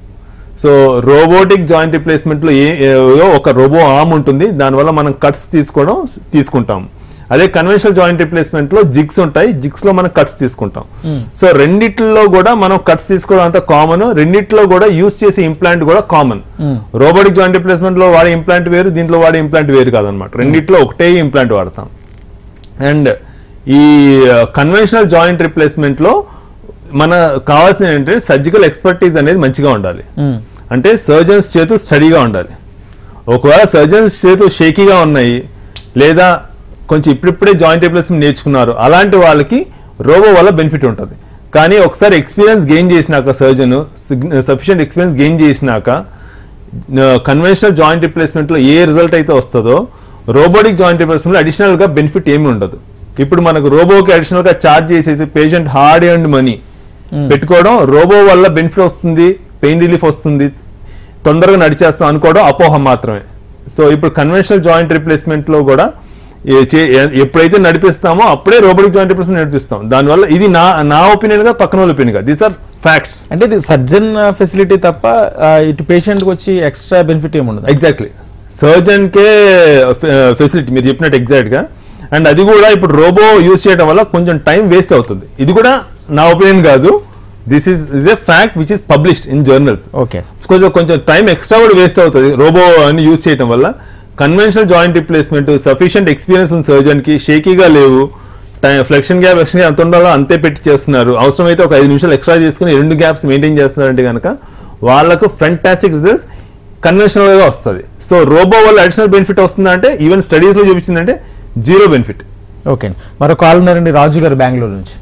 సో రోబోటిక్ జాయింట్ రిప్లేస్మెంట్ లో ఏ ఏ- ఒక రోబో ఆర్మ్ ఉంటుంది దానివల్ల మనం కట్స్ తీసుకోవడం తీసుకుంటాం అదే కన్వెన్షనల్ జాయింట్ రిప్లేస్మెంట్ లో జిగ్స్ ఉంటాయి జిగ్స్ లో మనం కట్స్ తీసుకుంటాం సో రెండిట్లో కూడా మనం కట్స్ తీసుకోవడం అంత కామన్ రెండిట్లో కూడా యూస్ చేసే ఇంప్లాంట్ కూడా కామన్ రోబోటిక్ జాయింట్ రిప్లేస్మెంట్ లో వాడే ఇంప్లాంట్ వేరు దీంట్లో వాడే ఇంప్లాంట్ వేరు కాదనమాట రెండిట్లో ఒకటే ఇంప్లాంట్ వాడతాం అండ్ ఈ కన్వెన్షనల్ జాయింట్ రిప్లేస్మెంట్ లో మన కావాల్సిన ఏంటంటే సర్జికల్ ఎక్స్పర్టీస్ అనేది మంచిగా ఉండాలి మ్మ్. అంటే సర్జన్స్ చేతు స్టడీగా ఉండాలి ఒకవేళ సర్జన్స్ చేతు షేకీగా ఉన్నాయి లేదా కొంచెం ఇప్పుడిప్పుడే జాయింట్ రిప్లేస్మెంట్ నేర్చుకున్నారు అలాంటి వాళ్ళకి రోబో వల్ల బెనిఫిట్ ఉంటుంది కానీ ఒకసారి ఎక్స్పీరియన్స్ గెయిన్ చేసినాక సర్జన్ సఫిషియంట్ ఎక్స్పీరియన్స్ గెయిన్ చేసినాక కన్వెన్షనల్ జాయింట్ రిప్లేస్మెంట్లో ఏ రిజల్ట్ అయితే వస్తుందో రోబోటిక్ జాయింట్ రిప్లేస్మెంట్లో అడిషనల్గా బెనిఫిట్ ఏమీ ఉండదు ఇప్పుడు మనకు రోబోకి అడిషనల్గా ఛార్జ్ చేసేసి పేషెంట్ హార్డ్ అండ్ మనీ పెట్టుకోవడం రోబో వల్ల బెనిఫిట్ వస్తుంది పెయిన్ రిలీఫ్ వస్తుంది తొందరగా నడిచేస్తాం అనుకోవడం అపోహ మాత్రమే సో ఇప్పుడు కన్వెన్షనల్ జాయింట్ రిప్లేస్మెంట్ లో కూడా ఏ- చే- ఎ- ఎప్పుడైతే నడిపిస్తామో అప్పుడే రోబోటిక్ జాయింట్ రిప్లేస్మెంట్ నడిపిస్తాం దానివల్ల ఇది నా నా ఒపీనియన్ గా పక్కన వాళ్ళ ఒపీనియన్ గా దీస్ ఆర్ ఫ్యాక్ట్స్ అంటే ఇది సర్జన్ ఫెసిలిటీ తప్ప ఆ, ఇటు పేషెంట్కి వచ్చి ఎక్స్ట్రా బెనిఫిట్ ఏమి ఉండదు ఎగ్జాక్ట్లీ సర్జన్ కే ఫెసిలిటీ మీరు చెప్పినట్టు ఎగ్జాక్ట్ గా అండ్ అది కూడా ఇప్పుడు రోబో యూస్ చేయడం వల్ల కొంచెం టైం వేస్ట్ అవుతుంది ఇది కూడా నా ఒపీనియన్ కాదు this is is a fact which is published in journals okay కొంచెం కొంచెం టైం ఎక్స్ట్రా కూడా వేస్ట్ అవుతుంది రోబో అని యూజ్ చేయడం వల్ల conventional joint replacement sufficient experience ఉంది సర్జన్ కి షేకీగా లేవు time flexion gap flexion gap ఎంత ఉండాలో అంతే పెట్టి చేస్తున్నారు అవసరమైతే ఒక ఐదు నిమిషాలు ఎక్స్ట్రా చేసుకుని ఈ రెండు గ్యాప్స్ మెయింటైన్ చేస్తున్నారంటే కనుక వాళ్ళకు ఫెంటాస్టిక్ రిజల్ట్స్ కన్వెన్షనల్ గా వస్తుంది సో రోబో వల్ల అడిషనల్ బెనిఫిట్ వస్తుందా అంటే ఈవెన్ స్టడీస్ లో చూపించిందంటే జీరో బెనిఫిట్ ఓకే అండి మరో కాల్ ఉన్నారండి రాజు గారు బెంగళూరు నుంచి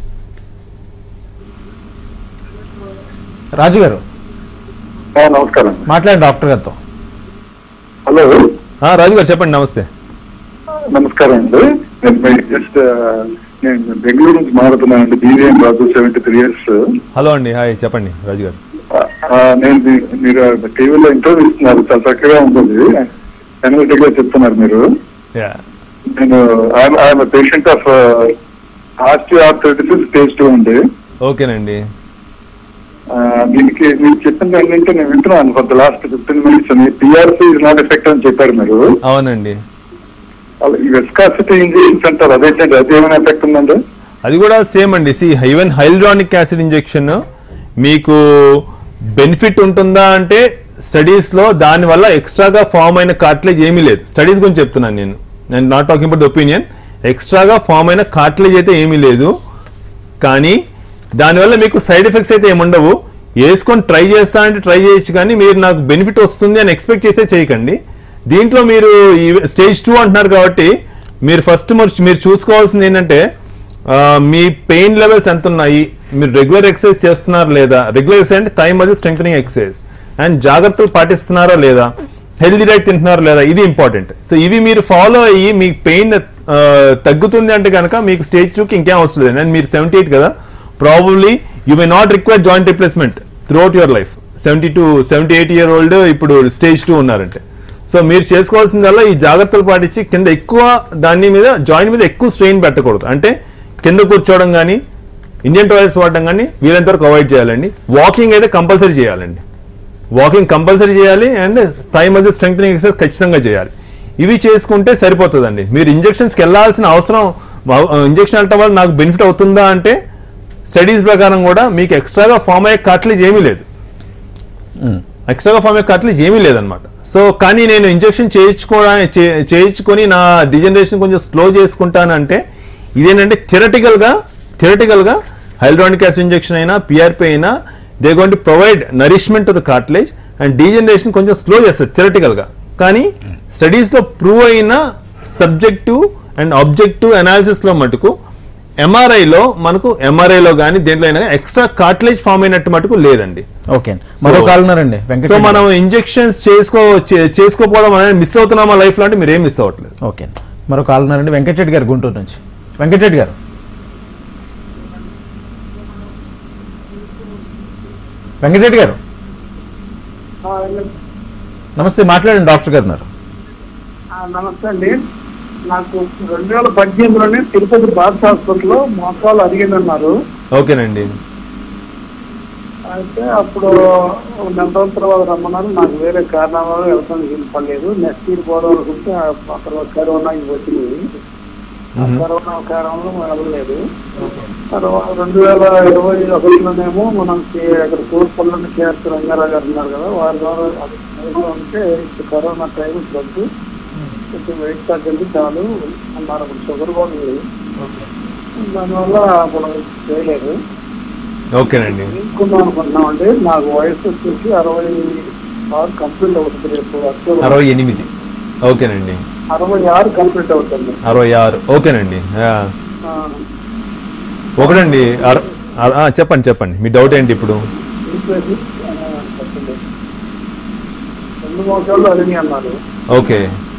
రాజు గారు ఆ, నమస్కారం మాట్లాడండి డాక్టర్ గారితో హలో రాజు గారు చెప్పండి నమస్తే నమస్కారం అండి నేను జస్ట్ నేను బెంగళూరు నుంచి మాట్లాడుతున్నాను అండి B V M Raju seventy three years hello అండి హాయ్ చెప్పండి రాజు గారు నేను మీ- మీరు టీవీలో ఇంటర్వ్యూ ఇస్తున్నారు చాలా చక్కగా ఉంటుంది ఎనలిటిక్ గా చెప్తున్నారు మీరు యా నేను I'm patient of osteoarthritis stage two అండి ఓకేనండి ఆ, దీనికి మీరు చెప్పింది ఏంటంటే నేను వింటున్నాను for the last fifteen minutes అని పిఆర్సీ ఇస్ నాట్ ఎఫెక్ట్ అని చెప్పారు మీరు అవునండి అలా ఈ వెస్కాసిటీ ఇంజెక్షన్స్ అంటారు అదేంటండి అది ఏమైనా ఎఫెక్ట్ ఉందండి అది కూడా సేమ్ అండి see even hyaluronic acid injection మీకు బెనిఫిట్ ఉంటుందా అంటే స్టడీస్ లో దాని వల్ల ఎక్స్ట్రాగా ఫామ్ అయిన కార్టిలేజ్ ఏమీ లేదు స్టడీస్ గురించి చెప్తున్నాను నేను నేను not talking about the opinion ఎక్స్ట్రాగా ఫామ్ అయిన కార్టిలేజ్ అయితే ఏమీ లేదు కానీ దానివల్ల మీకు సైడ్ ఎఫెక్ట్స్ అయితే ఏముండవు వేసుకొని ట్రై చేస్తా అంటే ట్రై చేయొచ్చు కానీ మీరు నాకు బెనిఫిట్ వస్తుంది అని ఎక్స్పెక్ట్ చేస్తే చేయకండి దీంట్లో మీరు స్టేజ్ టూ అంటున్నారు కాబట్టి మీరు ఫస్ట్ మీరు చూసుకోవాల్సింది ఏంటంటే ఆ, మీ పెయిన్ లెవెల్స్ ఎంత ఉన్నాయి మీరు రెగ్యులర్ ఎక్సర్సైజ్ చేస్తున్నారా లేదా రెగ్యులర్ ఎక్సర్సైజ్ అంటే టైం అది స్ట్రెంగ్ ఎక్సర్సైజ్ అండ్ జాగ్రత్తలు పాటిస్తున్నారా లేదా హెల్దీ డైట్ తింటున్నారా లేదా ఇది ఇంపార్టెంట్ సో ఇవి మీరు ఫాలో అయ్యి మీ పెయిన్ తగ్గుతుంది అంటే కనుక మీకు స్టేజ్ టూకి ఇంకేం అవసరం లేదు అండ్ మీరు సెవెంటీ ఎయిట్ కదా probably you may not require joint replacement throughout your life seventy two seventy eight year old ఇప్పుడు స్టేజ్ టూ ఉన్నారంటే సో మీరు చేసుకోవాల్సిందల్లా ఈ జాగ్రత్తలు పాటించి కింద ఎక్కువ దాని మీద జాయింట్ మీద ఎక్కువ స్ట్రెయిన్ పెట్టకూడదు అంటే కింద కూర్చోవడం కానీ ఇండియన్ టాయిలెట్స్ వాడడం కానీ వీలంత వరకు అవాయిడ్ చేయాలండి వాకింగ్ అయితే కంపల్సరీ చేయాలండి వాకింగ్ కంపల్సరీ చేయాలి అండ్ థై మధ్య స్ట్రెంగ్ ఎక్సర్సైజ్ ఖచ్చితంగా చేయాలి ఇవి చేసుకుంటే సరిపోతుందండి మీరు ఇంజెక్షన్స్కి వెళ్ళాల్సిన అవసరం ఇంజెక్షన్ వెళ్ళటం వల్ల నాకు బెనిఫిట్ అవుతుందా అంటే స్టడీస్ ప్రకారం కూడా మీకు ఎక్స్ట్రాగా ఫామ్ అయ్యే కార్టిలేజ్ ఏమీ లేదు ఎక్స్ట్రాగా ఫామ్ అయ్యే కార్టిలేజ్ ఏమీ లేదనమాట సో కానీ నేను ఇంజెక్షన్ చేయించుకోవడానికి చే- చేయించుకొని నా డిజనరేషన్ కొంచెం స్లో చేసుకుంటానంటే ఇదేంటంటే థిరటికల్గా థిరటికల్గా హైడ్రానిక్ యాసిడ్ ఇంజెక్షన్ అయినా పిఆర్పి అయినా they gone to provide nourishment to the cartilage and degeneration కొంచెం స్లో చేస్తుంది థిరటికల్గా కానీ స్టడీస్లో ప్రూవ్ అయిన సబ్జెక్టివ్ అండ్ ఆబ్జెక్టివ్ అనాలిసిస్లో మటుకు ఎంఆర్ఐలో మనకు ఎంఆర్ఐలో కానీ దేంట్లో అయినా ఎక్స్ట్రా కార్టిలేజ్ ఫామ్ అయినట్టు మటుకు లేదండి ఓకే అండి మరో So- కాల్ ఉన్నారండి వెంకట సో మనం ఇంజెక్షన్స్ చేసుకో చే- చేసుకోకపోవడం అనేది మిస్ అవుతున్నామా లైఫ్ లో అంటే మీరు ఏం మిస్ అవ్వట్లేదు ఓకే అండి మరో కాల్ ఉన్నారండి వెంకటరెడ్డి గారు గుంటూరు నుంచి వెంకటరెడ్డి గారు వెంకటరెడ్డి గారు నమస్తే మాట్లాడండి డాక్టర్ గారు ఉన్నారు ఆ, నమస్తే అండి నాకు రెండు వేల పద్దెనిమిదిలోనే తిరుపతి బాక్స్ హాస్పిటల్లో మోకాలు అడిగిందన్నారు ఓకేనండి అయితే అప్పుడు ఒక నెల రోజుల తర్వాత రమ్మన్నారు నాకు వేరే కారణాల వల్ల వెళ్తానికి వీలు పడలేదు నెక్స్ట్ ఇయర్ పోదాం అనుకుంటే ఆ తర్వాత కరోనా ఇవి వచ్చినాయి ఆ మ్మ్. కరోనా కారణంలో వెళ్ళలేదు తర్వాత రెండు వేల ఇరవై ఒకటిలోనేమో మనం కే- అక్కడ తూర్పుల్లోని కేఆర్ రంగారావు గారు ఉన్నారు కదా వారి ద్వారా అది అందులో ఉంటే ఇప్పుడు కరోనా టైం వద్దు కొంచెం వెయిట్ తగ్గింది చాలు అన్నారు అప్పుడు షుగర్ కూడా ఉంది దానివల్ల అప్పుడు చేయలేదు ఓకేనండి తీసుకుందాం అనుకుంటున్నాం అండి నాకు వయసు వచ్చేసి అరవై ఆరు కంప్లీట్ అవుతుంది రేపు అక్టోబర్ అరవై ఎనిమిది ఓకేనండి అరవై ఆరు కంప్లీట్ అవుతుంది అరవై ఆరు ఓకేనండి ఆ. ఆ, ఒకటండి అర- అర- ఆ, చెప్పండి చెప్పండి మీ డౌట్ ఏంటి ఇప్పుడు తీసేసి, ఆ, చెప్పండి. రెండు మోసాలు అడిగి అన్నారు ఓకే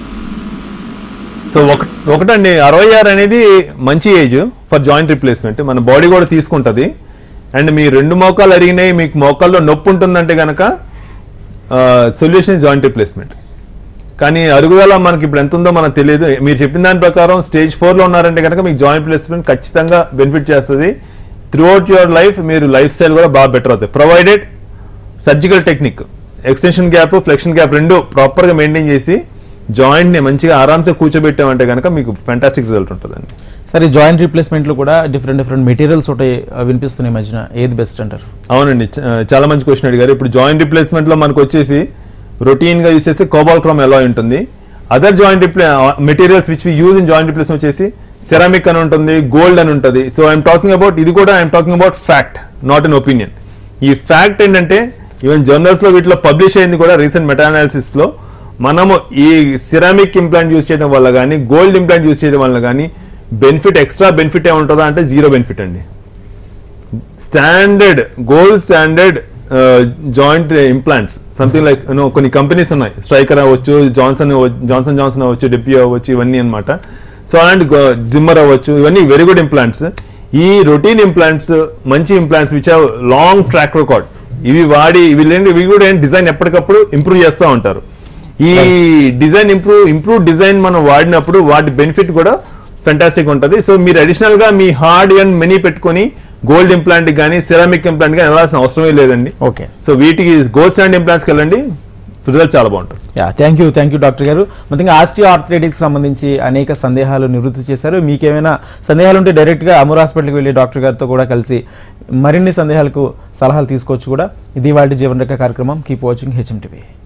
సో ఒక ఒకటండి అరవై ఆరు అనేది మంచి ఏజ్ ఫర్ జాయింట్ రిప్లేస్మెంట్ మన బాడీ కూడా తీసుకుంటుంది అండ్ మీ రెండు మోకాలు అరిగినాయి మీకు మోకాల్లో నొప్పి ఉంటుందంటే కనుక సొల్యూషన్ జాయింట్ రిప్లేస్మెంట్ కానీ అరుగుదల మనకి ఇప్పుడు ఎంత ఉందో మనకు తెలియదు మీరు చెప్పిన దాని ప్రకారం స్టేజ్ ఫోర్లో ఉన్నారంటే కనుక మీకు జాయింట్ రిప్లేస్మెంట్ ఖచ్చితంగా బెనిఫిట్ చేస్తుంది త్రూ అవుట్ యువర్ లైఫ్ మీరు లైఫ్ స్టైల్ కూడా బాగా బెటర్ అవుతాయి provided surgical technique extension gap flexion gap రెండు ప్రాపర్గా మెయింటైన్ చేసి జాయింట్ని మంచిగా ఆరామ్సే కూర్చోబెట్టామంటే కనుక మీకు ఫెంటాస్టిక్ రిజల్ట్ ఉంటుందండి సరే జాయింట్ రీప్లేస్మెంట్లో కూడా డిఫరెంట్ డిఫరెంట్ మెటీరియల్స్ ఉంటాయి అవి వినిపిస్తున్నాయి ఈ మధ్యన ఏది బెస్ట్ అంటారు అవునండి చ- చాలా మంచి క్వశ్చన్ అడిగారు ఇప్పుడు జాయింట్ రిప్లేస్మెంట్ లో మనకు వచ్చేసి రొటీన్ గా యూస్ చేస్తే కోబాల్ క్రోమ్ ఎలా ఉంటుంది other joint replacement materials which we use in joint replacement వచ్చేసి సెరామిక్ అని ఉంటుంది గోల్డ్ అని ఉంటుంది సో ఐఎమ్ టాకింగ్ అబౌట్ ఇది కూడా I'm talking about fact not an opinion ఈ ఫ్యాక్ట్ ఏంటంటే ఈవెన్ జర్నల్స్ లో వీటిలో పబ్లిష్ అయింది కూడా రీసెంట్ మెటానాలిసిస్ లో మనము ఈ సిరామిక్ ఇంప్లాంట్ యూస్ చేయడం వల్ల కానీ గోల్డ్ ఇంప్లాంట్ యూస్ చేయడం వల్ల కానీ బెనిఫిట్ ఎక్స్ట్రా బెనిఫిట్ ఏముంటుందా అంటే జీరో బెనిఫిట్ అండి standard gold standard joint implants something like no కొన్ని కంపెనీస్ ఉన్నాయి స్ట్రైకర్ అవ్వచ్చు జాన్సన్ జాన్సన్ జాన్సన్ అవ్వచ్చు డెప్యూ అవ్వచ్చు ఇవన్నీ అన్నమాట సో అండ్ జిమ్మర్ అవ్వచ్చు ఇవన్నీ వెరీ గుడ్ ఇంప్లాంట్స్ ఈ రొటీన్ ఇంప్లాంట్స్ మంచి implants which have long track record ఇవి వాడి ఇవి లేని ఇవి కూడా డిజైన్ ఎప్పటికప్పుడు ఇంప్రూవ్ చేస్తూ ఉంటారు ఈ డిజైన్ ఇంప్రూవ్ ఇంప్రూవ్ డిజైన్ మనం వాడినప్పుడు వాటి బెనిఫిట్ కూడా ఫెంటాస్టిక్ ఉంటుంది సో మీరు అడిషనల్ గా మీ హార్డ్ అండ్ మెనీ పెట్టుకొని గోల్డ్ ఇంప్లాంట్ కానీ సిరామిక్ ఇంప్లాంట్ కానీ వెళ్ళాల్సిన అవసరమే లేదండి ఓకే సో వీటికి గోల్డ్ స్టాండ్ ఇంప్లాంట్స్కి వెళ్ళండి రిజల్ట్ చాలా బాగుంటుంది yeah thank you thank you doctor garu మొత్తంగా ఆస్టియో ఆర్థరైటిక్స్ సంబంధించి అనేక సందేహాలు నివృత్తి చేశారు మీకేమైనా సందేహాలు ఉంటే డైరెక్ట్గా అమూర్ హాస్పిటల్కి వెళ్ళి డాక్టర్ గారితో కూడా కలిసి మరిన్ని సందేహాలకు సలహాలు తీసుకోవచ్చు కూడా ఇది వాళ్ళ జీవన రేఖ కార్యక్రమం కీప్ వాచింగ్ హెచ్ఎం టీవీ